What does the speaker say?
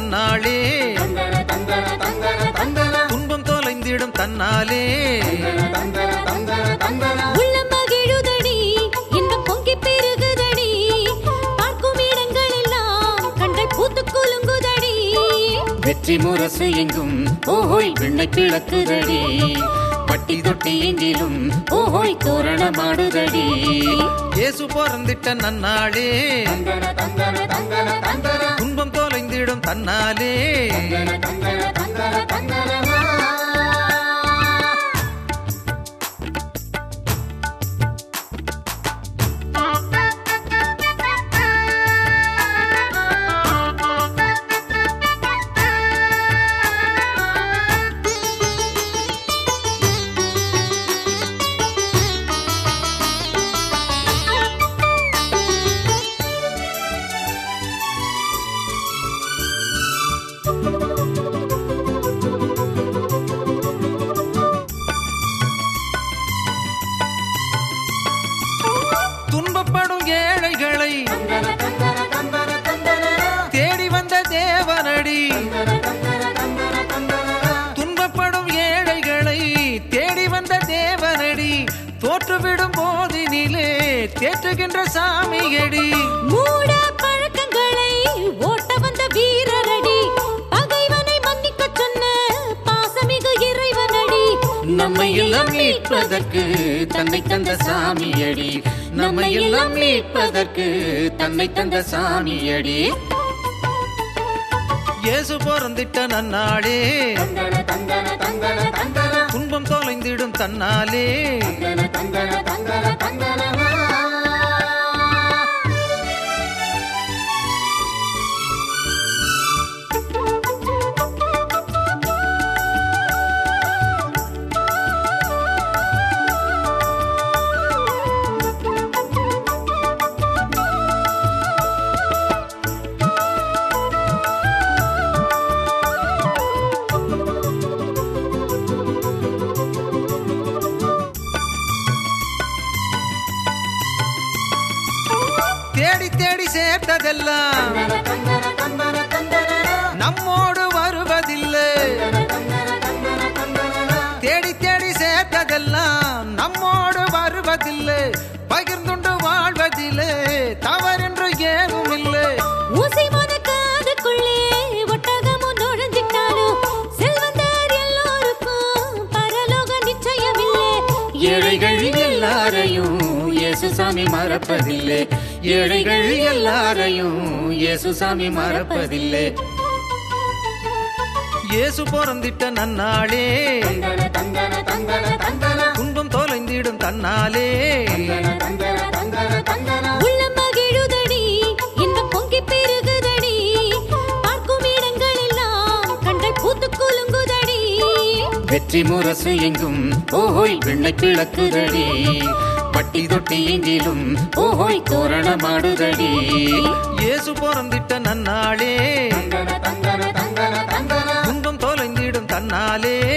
நன்னாளே தந்தன தந்தன தந்தன தந்தன துன்பம் தொலைந்திடும் தன்னாலே தந்தன தந்தன தந்தன உள்ளம் மகிழுதடி இன்பம் பொங்கி பெருகுதடி பார்க்கும் இடங்கள் எல்லாம் கண்கள் பூத்து குலுங்குதடி வெற்றி முரசு எங்கும் ஓஹோய் விண்ணை பிளக்குதடி பட்டி தொட்டி எங்கிலும் ஓஹோய் தோரணமாடுதடி இயேசு பிறந்திட்ட நன்னாளே தந்தன தந்தன தந்தன தந்தன துன்பம் தொலைந்திடும் தன்னாலே தந்தன தந்தன தந்தன துன்பப்படும் ஏழைகளை தந்தன தந்தன தந்தன தந்தன தேடி வந்த தேவனடி தந்தன தந்தன தந்தன துன்பப்படும் ஏழைகளை தேடி வந்த தேவனடி தோற்றுவிடும் போதினிலே தேற்றுகின்ற சாமியடி மூட பழக்கங்களை ஓட்ட வந்த வீரரடி பகைவனை மன்னிக்க சொன்ன பாசமிகு இறைவனடி நம்மை எல்லாம் மீட்பதற்கு தன்னை தந்த சாமியடி நம்மை எல்லாம் மீட்பதற்கு தன்னை தந்த சாமியடி இயேசு பிறந்திட்ட நன்னாளே தந்தன தந்தன தந்தன தந்தன துன்பம் தொலைந்திடும் தன்னாலே தந்தன தந்தன தந்தன தந்தன தேடி தேடி சேர்த்ததெல்லாம் தந்தன தந்தன தந்தன நம்மோடு வருவதில்லை தந்தன தந்தன தந்தன தேடி தேடி சேர்த்ததெல்லாம் நம்மோடு வருவதில்லை பகிர்ந்துண்டு வாழ்வதில்லை தவறென்று ஏதும் இல்லை ஊசி மன காதுக்குள்ளே ஒட்டகமும் நுழைஞ்சிட்டாலும் செல்வந்தர் எல்லோருக்கும் பரலோக நிச்சயமில்லை ஏழைகள் எல்லாரையும் இயேசுசாமி மறப்பதில்லை ஏழைகள் எல்லாரையும் இயேசுசாமி மறப்பதில்லை இயேசு பிறந்திட்ட நன்னாளே தந்தன தந்தன தந்தன தந்தன துன்பம் தொலைந்திடும் தன்னாலே தந்தன தந்தன தந்தன உள்ளம் மகிழுதடி இன்பம் பொங்கி பெருகுதடி பார்க்கும் இடங்கள் எல்லாம் கண்கள் பூத்து குலுங்குதடி வெற்றி முரசு எங்கும் ஓஹோய் விண்ணை பிளக்குதடி பட்டி தொட்டி எங்கிலும் ஓஹோய் தோரணமாடுதடி இயேசு பிறந்திட்ட நன்னாளே தந்தன தந்தன தந்தன தந்தன துன்பம் தொலைந்திடும் தன்னாலே